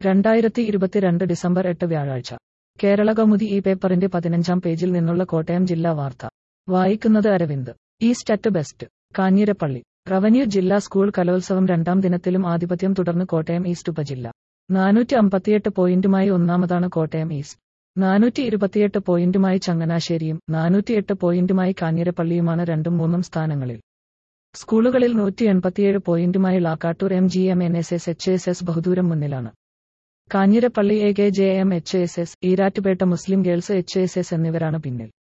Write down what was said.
രണ്ടായിരത്തി ഇരുപത്തിരണ്ട് ഡിസംബർ എട്ട് വ്യാഴാഴ്ച കേരള കൗമുദി ഈ പേപ്പറിന്റെ പതിനഞ്ചാം പേജിൽ നിന്നുള്ള കോട്ടയം ജില്ലാ വാർത്ത വായിക്കുന്നത് Aravind east at best Kanjirappally revenue ജില്ലാ സ്കൂൾ കലോത്സവം രണ്ടാം ദിനത്തിലും ആധിപത്യം തുടർന്ന് കോട്ടയം ഈസ്റ്റ് ഉപജില്ല നാനൂറ്റി അമ്പത്തിയെട്ട് പോയിന്റുമായി ഒന്നാമതാണ് കോട്ടയം ഈസ്റ്റ് നാനൂറ്റി ഇരുപത്തിയെട്ട് പോയിന്റുമായി ചങ്ങനാശ്ശേരിയും നാനൂറ്റിയെട്ട് പോയിന്റുമായി കാഞ്ഞിരപ്പള്ളിയുമാണ് രണ്ടും മൂന്നും സ്ഥാനങ്ങളിൽ സ്കൂളുകളിൽ നൂറ്റി എൺപത്തിയേഴ് പോയിന്റുമായി Lakkattoor M G M N S S H S S ബഹുദൂരം മുന്നിലാണ് Kanjirappally A K J M H S S Erattupetta Muslim girls H S S എന്നിവരാണ് പിന്നിൽ